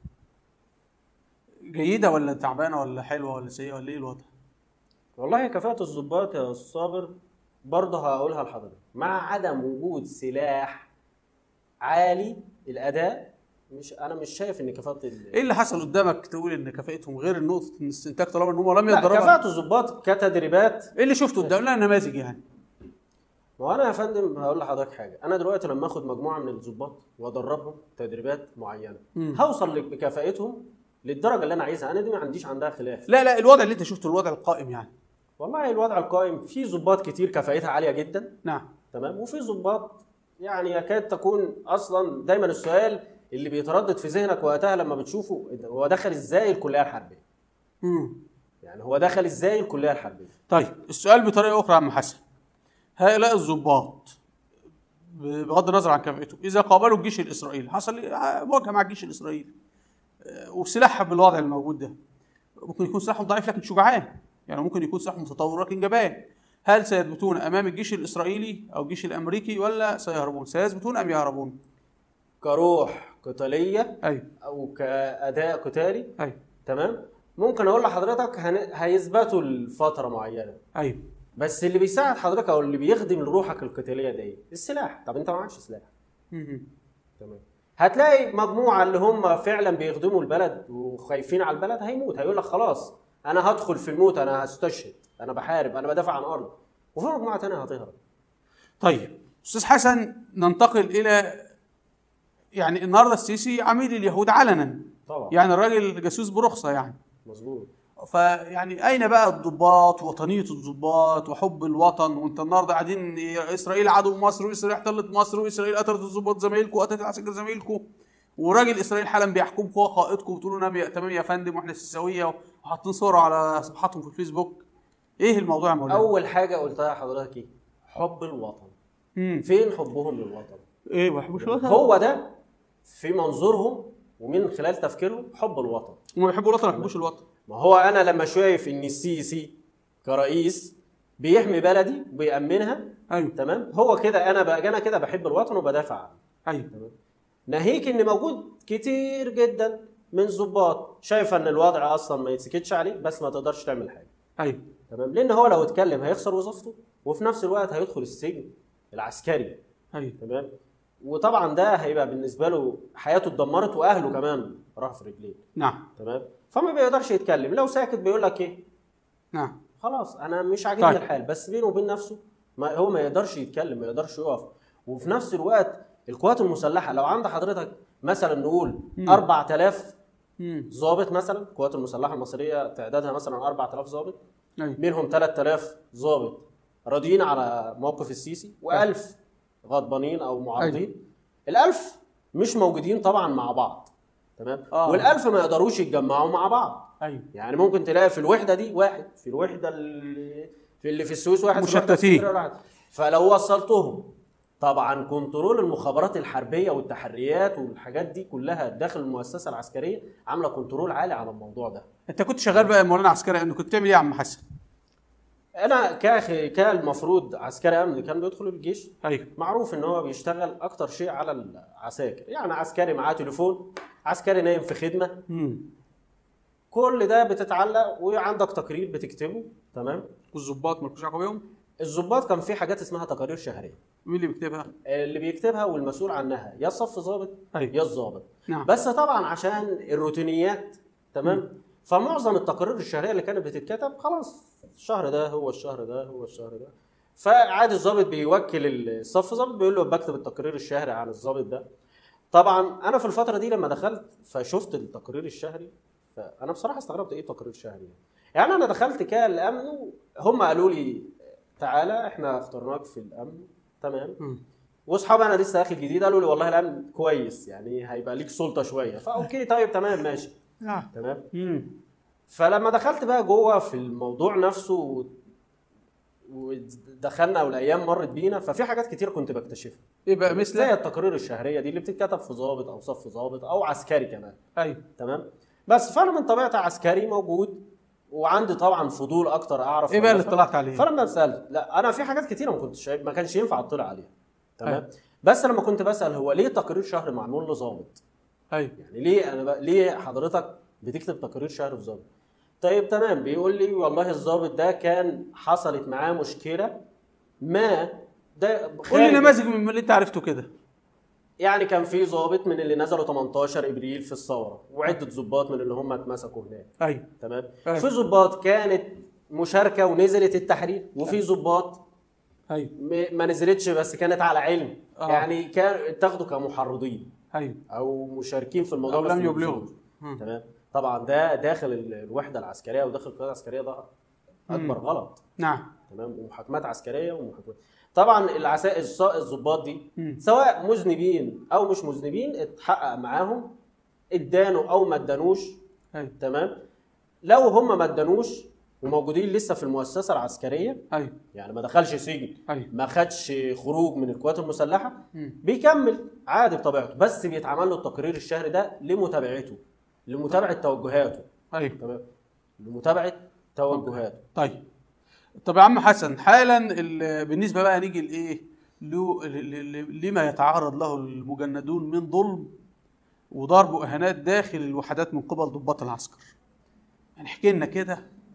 جيدة ولا تعبانة ولا حلوة ولا سيئة ولا ايه الوضع؟ والله كفاءة الضباط يا أستاذ صابر برضه هقولها لحضرتك مع عدم وجود سلاح عالي الاداء مش انا مش شايف ان كفاءة ال... ايه اللي حصل قدامك تقول ان كفاءتهم غير النقطة ان الاستنتاج طالما ان هم لم لا يتدربوا كفاءة الضباط كتدريبات ايه اللي شفته قدام لنا نماذج يعني ما هو انا يا فندم هقول لحضرتك حاجه انا دلوقتي لما اخد مجموعه من الضباط وادربهم تدريبات معينه مم. هوصل بكفاءتهم للدرجه اللي انا عايزها انا دي ما عنديش عندها خلاف لا لا الوضع اللي انت شفته الوضع القائم يعني والله الوضع القائم في ضباط كتير كفاءتها عاليه جدا نعم تمام وفي ضباط يعني يكاد تكون اصلا دايما السؤال اللي بيتردد في ذهنك وقتها لما بتشوفه هو دخل ازاي الكليه الحربيه مم. يعني هو دخل ازاي الكليه الحربيه طيب السؤال بطريقة أخرى يا عم حسن هؤلاء الضباط بغض النظر عن كفاءتهم إذا قابلوا الجيش الإسرائيلي حصل مواجهة مع الجيش الإسرائيلي آه، وسلاحهم بالوضع الموجود ده ممكن يكون سلاحهم ضعيف لكن شجعان يعني ممكن يكون سلاحهم متطور لكن جبان هل سيثبتون أمام الجيش الإسرائيلي أو الجيش الأمريكي ولا سيهربون؟ سيثبتون أم يهربون؟ كروح قتاليه أيوه او كاداء قتالي أيوه تمام ممكن اقول لحضرتك هن... هيثبتوا لفتره معينه أيوه بس اللي بيساعد حضرتك او اللي بيخدم لروحك القتاليه ده ايه السلاح طب انت معكش سلاح مم. تمام هتلاقي مجموعه اللي هم فعلا بيخدموا البلد وخايفين على البلد هيموت هيقول لك خلاص انا هدخل في الموت انا هستشهد انا بحارب انا بدافع عن ارض وفي مجموعه تانية هتهرب طيب استاذ حسن ننتقل الى يعني النهارده السيسي عميل اليهود علنا طبعا يعني الراجل جاسوس برخصه يعني مظبوط فيعني اين بقى الضباط وطنيه الضباط وحب الوطن وانت النهارده قاعدين اسرائيل عدو مصر واسرائيل احتلت مصر واسرائيل قتلت الضباط زمايلكم وقتلت العساكر زمايلكم وراجل اسرائيل حالا بيحكمكم هو قائدكم وتقولوا نعم يا تمام يا فندم واحنا سويه وحاطين صوره على صفحاتهم في الفيسبوك ايه الموضوع يا مولانا؟ اول حاجه قلتها لحضرتك ايه حب الوطن امم فين حبهم للوطن ايه ما بيحبوش الوطن؟ هو ده في منظورهم ومن خلال تفكيرهم حب الوطن هم بيحبوا الوطن ما بيحبوش الوطن ما هو انا لما شايف ان السيسي كرئيس بيحمي بلدي وبيأمنها ايوه تمام هو كده انا بقى انا كده بحب الوطن وبدافع عنه ايوه تمام ناهيك ان موجود كتير جدا من ضباط شايفه ان الوضع اصلا ما يتسكتش عليه بس ما تقدرش تعمل حاجه ايوه تمام لان هو لو اتكلم هيخسر وظيفته وفي نفس الوقت هيدخل السجن العسكري ايوه تمام وطبعا ده هيبقى بالنسبه له حياته اتدمرت واهله كمان راح في رجليه نعم تمام فما بيقدرش يتكلم لو ساكت بيقول لك ايه نعم خلاص انا مش عاجبني طيب. الحال بس بينه وبين نفسه ما هو ما يقدرش يتكلم ما يقدرش يقف وفي نفس الوقت القوات المسلحه لو عند حضرتك مثلا نقول مم. 4000 امم ضابط مثلا القوات المسلحه المصريه تعدادها مثلا 4000 ضابط ايوه منهم 3000 ضابط راضيين على موقف السيسي و1000 غضبانين او معارضين ال1000 مش موجودين طبعا مع بعض تمام آه. وال1000 ما يقدروش يتجمعوا مع بعض ايوه يعني ممكن تلاقي في الوحده دي واحد في الوحده اللي في اللي في السويس واحد في الوحدة مشتتين. السويسرية واحد. فلو وصلتهم طبعا كنترول المخابرات الحربيه والتحريات والحاجات دي كلها داخل المؤسسه العسكريه عامله كنترول عالي على الموضوع ده انت كنت شغال بقى مولانا عسكري انه كنت بتعمل ايه يا عم حسن؟ انا كاخي كالمفروض عسكري امن كان بيدخل الجيش ايوه معروف ان هو بيشتغل اكتر شيء على العساكر يعني عسكري معاه تليفون عسكري نايم في خدمه امم كل ده بتتعلق وعندك تقرير بتكتبه تمام والظباط مالكوش علاقه بيهم؟ الضباط كان في حاجات اسمها تقارير شهريه مين اللي بيكتبها؟ اللي بيكتبها والمسؤول عنها يا الصف ضابط ايوه يا الضابط نعم بس طبعا عشان الروتينيات تمام فمعظم التقارير الشهريه اللي كانت بتتكتب خلاص الشهر ده هو الشهر ده هو الشهر ده فعادي الضابط بيوكل الصف ضابط بيقول له بكتب التقرير الشهري عن الضابط ده طبعا انا في الفتره دي لما دخلت فشفت التقرير الشهري فانا بصراحه استغربت ايه تقرير شهري يعني انا دخلت كالامن هم قالوا لي تعالى احنا اخترناك في الامن تمام مم. واصحابي انا لسه داخل جديد قالوا لي والله الامن كويس يعني هيبقى ليك سلطه شويه فاوكي طيب تمام ماشي نعم تمام امم فلما دخلت بقى جوه في الموضوع نفسه و- ودخلنا والايام مرت بينا ففي حاجات كتير كنت بكتشفها ايه بقى زي مثل التقارير الشهريه دي اللي بتتكتب في ضابط او صف ضابط او عسكري كمان ايوه تمام بس فانا من طبيعتي عسكري موجود وعندي طبعا فضول اكتر اعرف ايه بقى اللي وأفهم. اطلعت عليه؟ فلما سالت لا انا في حاجات كتيره ما كنتش شايف ما كانش ينفع اطلع عليها تمام أيوة. بس لما كنت بسال هو ليه تقرير شهر معمول لظابط ايوه يعني ليه انا بقى ليه حضرتك بتكتب تقرير شهر في ظابط طيب تمام بيقول لي والله الظابط ده كان حصلت معاه مشكله ما ده قول لي خارج- نماذج من اللي انت عرفته كده يعني كان في ظابط من اللي نزلوا 18 ابريل في الثوره وعده ظباط من اللي هم اتمسكوا هناك ايوه تمام أيوة. في ظباط كانت مشاركه ونزلت التحرير وفي ظباط ايوه م- ما نزلتش بس كانت على علم آه. يعني كان اتاخدوا كمحرضين ايوه او مشاركين في الموضوع أو بس لم ما يبلغوا. نزلوش. مم. تمام طبعا ده داخل ال- الوحده العسكريه وداخل القياده العسكريه ده اكبر مم. غلط نعم تمام ومحاكمات عسكريه ومحاكمات طبعا العسا الص- الضباط دي مم. سواء مذنبين او مش مذنبين اتحقق معاهم ادانوا او ما ادانوش ايوه تمام لو هم ما ادانوش وموجودين لسه في المؤسسه العسكريه ايوه يعني ما دخلش سجن ايوه ما خدش خروج من القوات المسلحه مم. بيكمل عادي بطبيعته بس بيتعمل له التقرير الشهري ده لمتابعته لمتابعه توجهاته ايوه تمام لمتابعه توجهاته طيب طب يا عم حسن حالا ال- بالنسبه بقى نيجي لايه لو- ل- ل- لما يتعرض له المجندون من ظلم وضرب واهانات داخل الوحدات من قبل ضباط العسكر يعني احكي لنا كده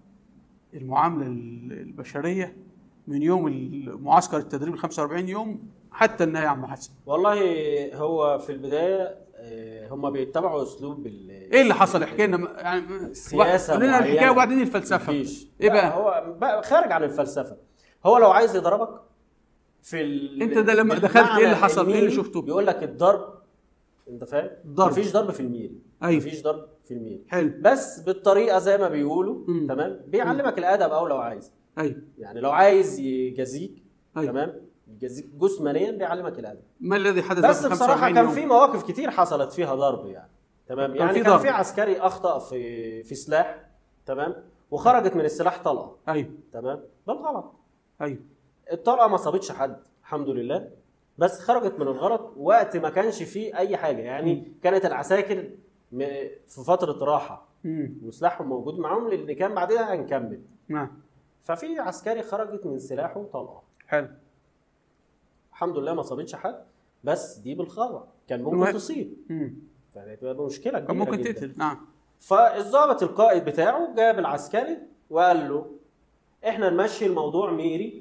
المعامله ال- البشريه من يوم المعسكر التدريب ال 45 يوم حتى النهايه يا عم حسن والله هو في البدايه آه، هم بيتبعوا اسلوب ال- ايه اللي حصل احكي لنا يعني سياسة قول لنا الحكايه معينة. وبعدين الفلسفه مفيش ايه لا، بقى هو بقى خارج عن الفلسفه هو لو عايز يضربك في ال... انت ده لما دخلت بالمعنى ايه اللي حصل؟ ايه اللي الميري شفته؟ بيقول لك الضرب انت فاهم الضرب. مفيش ضرب في الميل أيوة. مفيش ضرب في الميل حلو بس بالطريقه زي ما بيقولوا مم. تمام بيعلمك الادب او لو عايز ايوه يعني لو عايز يجازيك أيوة. تمام يجازيك جسمانيا بيعلمك الادب ما الذي حدث بس بعد بصراحه 45 كان يوم؟ في مواقف كتير حصلت فيها ضرب يعني تمام كان يعني في كان ضرب. في عسكري اخطا في في سلاح تمام وخرجت من السلاح طلقه ايوه تمام بالغلط ايوه الطلقه ما صابتش حد الحمد لله بس خرجت من الغلط وقت ما كانش فيه اي حاجه يعني كانت العساكر م- في فتره راحه امم وسلاحهم موجود معاهم لان كان بعدها هنكمل نعم ففي عسكري خرجت من سلاحه طلقه حلو الحمد لله ما صابتش حد بس دي بالخطا كان ممكن المهم- تصيب مم. فهتبقى مشكله كبيره كان ممكن جداً. تقتل نعم فالضابط القائد بتاعه جاب العسكري وقال له احنا نمشي الموضوع ميري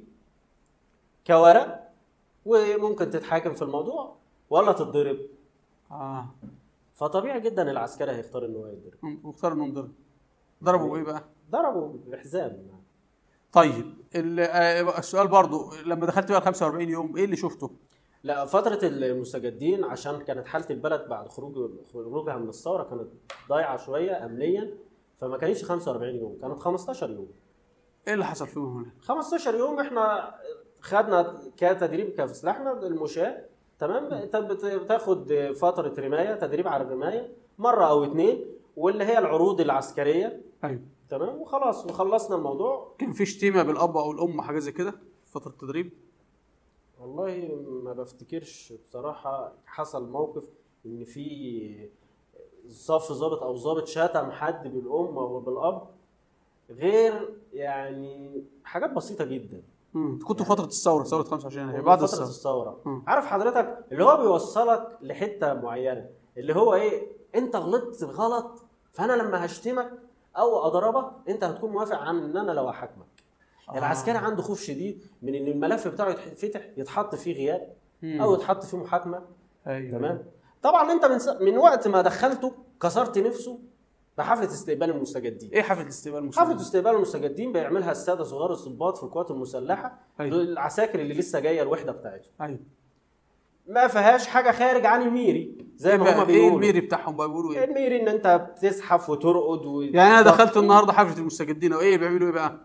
كورق وممكن تتحاكم في الموضوع ولا تتضرب اه فطبيعي جدا العسكري هيختار ان هو يتضرب واختار انهم ضرب ضربوا بايه بقى؟ ضربه بحزام طيب ال- آه، السؤال برضو لما دخلت بقى ال 45 يوم ايه اللي شفته؟ لا فترة المستجدين عشان كانت حالة البلد بعد خروج خروجها من الثورة كانت ضايعة شوية أمنيا فما كانتش 45 يوم كانت 15 يوم ايه اللي حصل فيهم هنا؟ 15 يوم احنا خدنا كتدريب كفي سلاحنا المشاة تمام انت بت- بتاخد فترة رماية تدريب على الرماية مرة أو اتنين واللي هي العروض العسكرية ايوه تمام وخلاص وخلصنا الموضوع كان في شتيمه بالاب او الام حاجه زي كده في فتره التدريب؟ والله ما بفتكرش بصراحة حصل موقف إن في صف ضابط أو ضابط شتم حد بالأم أو بالأب غير يعني حاجات بسيطة جدا امم كنتوا في فتره الثوره ثوره 25 يناير بعد بعد فترة الثوره الثورة مم. عارف حضرتك اللي هو بيوصلك لحتة معينة اللي هو إيه أنت غلطت غلط فأنا لما هشتمك أو أضربك أنت هتكون موافق عن إن أنا لو أحاكمك آه. العسكري عنده خوف شديد من ان الملف بتاعه يتفتح يتحط فيه غياب مم. او يتحط فيه محاكمه ايوه تمام طبعا انت من س... من وقت ما دخلته كسرت نفسه بحفله استقبال المستجدين ايه حفله الاستقبال المسلم؟ حفله استقبال المستجدين بيعملها الساده صغار الضباط في القوات المسلحه أيوة. دول العساكر اللي لسه جايه الوحده بتاعتهم ايوه ما فيهاش حاجه خارج عن الميري زي إيه ما بقى- هم ايه بيقولوا الميري بتاعهم بقى بيقولوا ايه؟ الميري ان انت بتزحف وترقد و... يعني انا دخلت النهارده حفله المستجدين وايه بيعملوا ايه بقى؟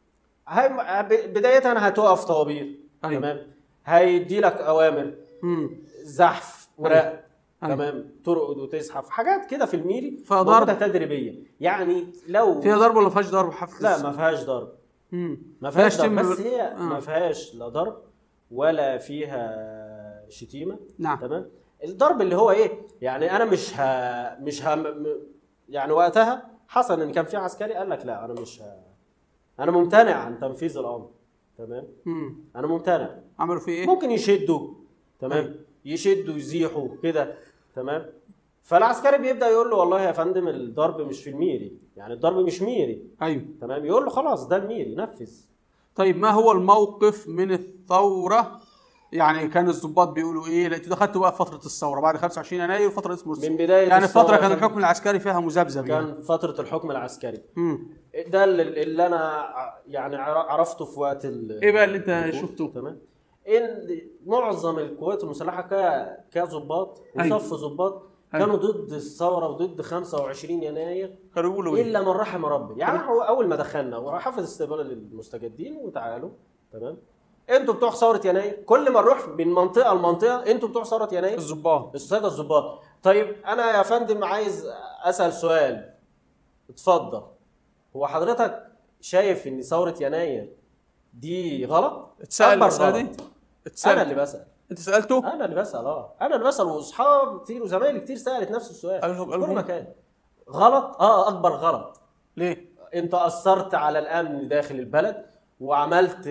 هاي ب- بدايه هتقف طوابير أيوة. تمام هيدي لك اوامر امم زحف ورق أيوة. تمام ترقد وتزحف حاجات كده في الميري فضرب. موجوده تدريبيه يعني لو فيها ضرب ولا ما فيهاش ضرب حفله لا ما فيهاش ضرب امم ما فيهاش ضرب شتيمة بس بال- هي آه. ما فيهاش لا ضرب ولا فيها شتيمه نعم تمام الضرب اللي هو ايه يعني انا مش ها مش ها م- يعني وقتها حصل ان كان في عسكري قال لك لا انا مش ها انا ممتنع عن تنفيذ الامر تمام امم انا ممتنع عملوا فيه ايه؟ ممكن يشدوا تمام يشدوا يزيحوا كده تمام فالعسكري بيبدا يقول له والله يا فندم الضرب مش في الميري يعني الضرب مش ميري ايوه تمام يقول له خلاص ده الميري نفذ طيب ما هو الموقف من الثوره؟ يعني كان الضباط بيقولوا ايه؟ لا انتوا دخلتوا بقى في فتره الثوره بعد 25 يناير فتره اسمه من بدايه يعني الثورة فتره كان كان- الحكم العسكري فيها مذبذب يعني كان فتره الحكم العسكري امم ده اللي اللي انا ع- يعني عر- عرفته في وقت ال- ايه بقى اللي انت الهجوم، شفته؟ تمام ان معظم القوات المسلحه ك كظباط أيوة. وصف ظباط أيوة. كانوا ضد الثوره وضد 25 يناير كانوا بيقولوا ايه؟ الا من رحم ربي يعني هو اول ما دخلنا وحفظ استقبال المستجدين وتعالوا تمام انتوا بتوع ثوره يناير كل ما نروح من منطقه لمنطقه انتوا بتوع ثوره يناير الضباط الساده الظباط طيب انا يا فندم عايز اسال سؤال اتفضل هو حضرتك شايف ان ثوره يناير دي غلط اتسال أكبر الاسئله دي؟ غلط. انا اتسال اللي بسال انت سالته؟ انا اللي بسال اه انا اللي بسال واصحاب كتير وزمايلي كتير سالت نفس السؤال قال لهم- في قال كل لهم- مكان غلط اه اكبر غلط ليه؟ انت اثرت على الامن داخل البلد وعملت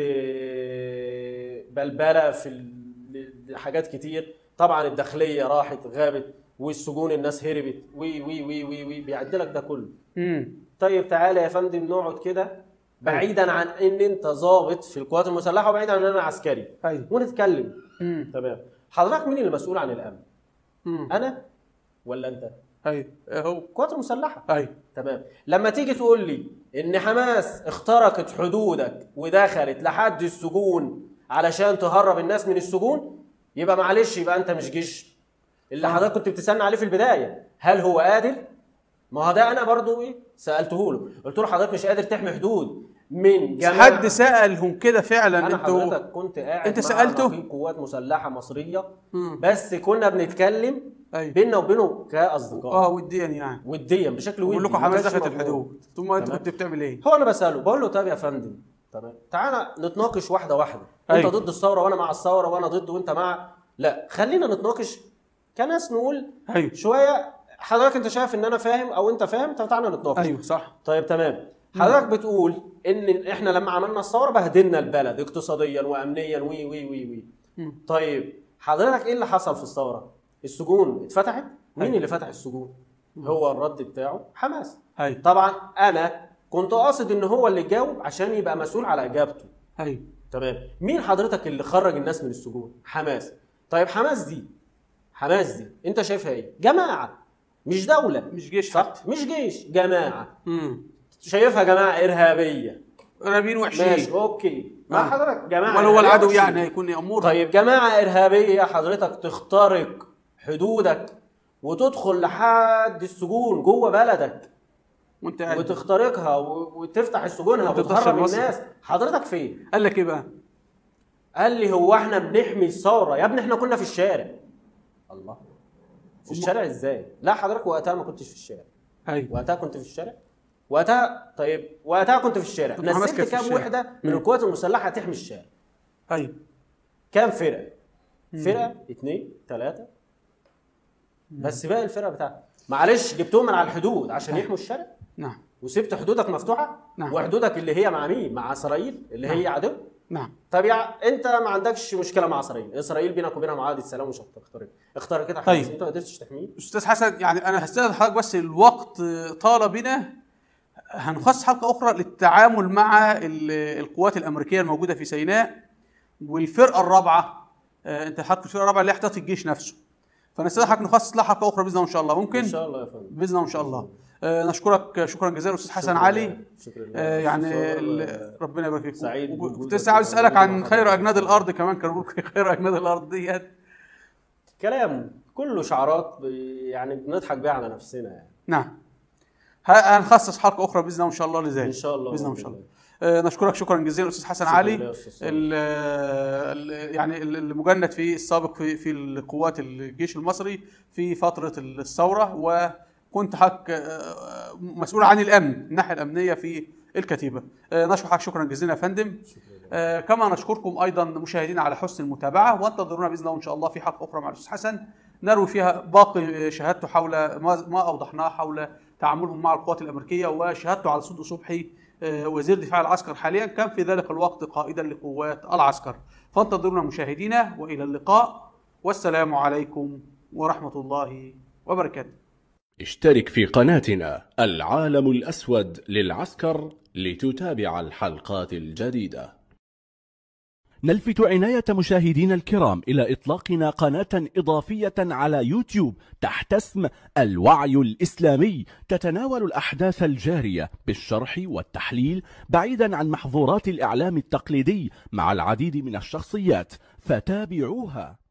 آه، بلبله في ال- حاجات كتير طبعا الداخليه راحت غابت والسجون الناس هربت وي وي وي وي, وي بيعدلك ده كله امم طيب تعالى يا فندم نقعد كده بعيدا عن ان انت ضابط في القوات المسلحه وبعيدا عن ان انا عسكري ايوه ونتكلم امم تمام حضرتك مين المسؤول عن الامن امم انا ولا انت ايوه إيه هو القوات المسلحه ايوه تمام لما تيجي تقول لي ان حماس اخترقت حدودك ودخلت لحد السجون علشان تهرب الناس من السجون يبقى معلش يبقى انت مش جيش اللي حضرتك كنت بتسالني عليه في البدايه هل هو قادر ما هو ده انا برضو ايه سالته له قلت له حضرتك مش قادر تحمي حدود من جماعه حد سالهم كده فعلا انا انتوا حضرتك كنت قاعد أنت مع سألته؟ نقيب قوات مسلحه مصريه مم. بس كنا بنتكلم ايوه بيننا وبينه كاصدقاء اه وديا يعني وديا بشكل ودي بقول لكم ما حماس كانش دخلت موضوع. الحدود ثم انت تمام. كنت بتعمل ايه؟ هو انا بساله بقول له طب يا فندم تمام تعالى نتناقش واحده واحده انت أيوة. ضد الثوره وانا مع الثوره وانا ضد وانت مع لا خلينا نتناقش كناس نقول ايوه شويه حضرتك انت شايف ان انا فاهم او انت فاهم طب تعالى نتناقش ايوه صح طيب تمام حضرتك بتقول ان احنا لما عملنا الثوره بهدلنا البلد اقتصاديا وامنيا وي وي وي وي مم. طيب حضرتك ايه اللي حصل في الثوره السجون اتفتحت مين أيوة. اللي فتح السجون هو الرد بتاعه حماس ايوه طبعا انا كنت قاصد ان هو اللي يجاوب عشان يبقى مسؤول على اجابته ايوه تمام مين حضرتك اللي خرج الناس من السجون حماس طيب حماس دي حماس دي انت شايفها ايه جماعه مش دوله مش جيش صح حتى مش جيش جماعه امم شايفها جماعه ارهابيه ارهابيين ماشي وحشين اوكي مع آه. حضرتك جماعه ولا هو إرهابية العدو وحشين. يعني هيكون يامر طيب جماعه ارهابيه حضرتك تخترق حدودك وتدخل لحد السجون جوه بلدك وانت قاعد وتخترقها و- وتفتح سجونها وتدخل وتهرب مصر. الناس حضرتك فين؟ قال لك ايه بقى؟ قال لي هو احنا بنحمي الثوره يا ابني احنا كنا في الشارع الله في الشارع ازاي؟ لا حضرتك وقتها ما كنتش في الشارع ايوه وقتها كنت في الشارع وقتها طيب وقتها كنت في الشارع كنت حماس كانت نزلت في كام الشارع. وحده من مم. القوات المسلحه تحمي الشارع ايوه كام فرقه؟ فرقه اثنين ثلاثه بس باقي الفرقه بتاعتك معلش جبتهم من على الحدود عشان يحموا الشارع نعم وسبت حدودك مفتوحه نعم. وحدودك اللي هي مع مين؟ مع اسرائيل اللي هي عدو نعم طب يا انت ما عندكش مشكله مع اسرائيل اسرائيل بينك وبينها معاهده سلام مش هتخترق اخترقتها طيب. حماس انت ما قدرتش تحميه استاذ حسن يعني انا هستاذن حضرتك بس الوقت طال بنا هنخصص حلقه اخرى للتعامل مع ال- القوات الامريكيه الموجوده في سيناء والفرقه الرابعه آه، انت حضرتك الفرقه الرابعه اللي هي احتياطي الجيش نفسه فنستاذن حضرتك نخصص لها حلقه اخرى باذن الله ان شاء الله ممكن ان شاء الله يا فندم باذن الله ان شاء الله آه، نشكرك شكرا جزيلا استاذ حسن علي شكرا لله. آه، يعني شكراً. ال- ربنا يبارك فيك سعيد وكنت بوجودك لسه عاوز اسالك عن ووجود خير حضرتك. اجناد الارض كمان كانوا بيقولوا خير اجناد الارض ديت كلام كله شعارات ب- يعني بنضحك بيها على نفسنا يعني نعم ه- هنخصص حلقه اخرى باذن الله ان شاء الله لذلك ان شاء الله باذن الله ان شاء الله آه، نشكرك شكرا جزيلا استاذ حسن شكراً علي لله يا أستاذ صالح. ال- ال- يعني ال- المجند في السابق في في القوات الجيش المصري في فتره الثوره وكنت حضرتك آه، مسؤول عن الامن الناحيه الامنيه في الكتيبه آه، نشكر حضرتك شكرا جزيلا يا فندم آه، كما نشكركم ايضا مشاهدينا على حسن المتابعه وانتظرونا باذن الله ان شاء الله في حلقه اخرى مع الاستاذ حسن نروي فيها باقي شهادته حول ما ما اوضحناه حول تعاملهم مع القوات الامريكيه وشهادته على صدق صبحي آه، وزير دفاع العسكر حاليا كان في ذلك الوقت قائدا لقوات العسكر فانتظرونا مشاهدينا والى اللقاء والسلام عليكم ورحمه الله وبركاته اشترك في قناتنا العالم الأسود للعسكر لتتابع الحلقات الجديدة نلفت عناية مشاهدينا الكرام إلى إطلاقنا قناة إضافية على يوتيوب تحت اسم الوعي الإسلامي تتناول الأحداث الجارية بالشرح والتحليل بعيدا عن محظورات الإعلام التقليدي مع العديد من الشخصيات فتابعوها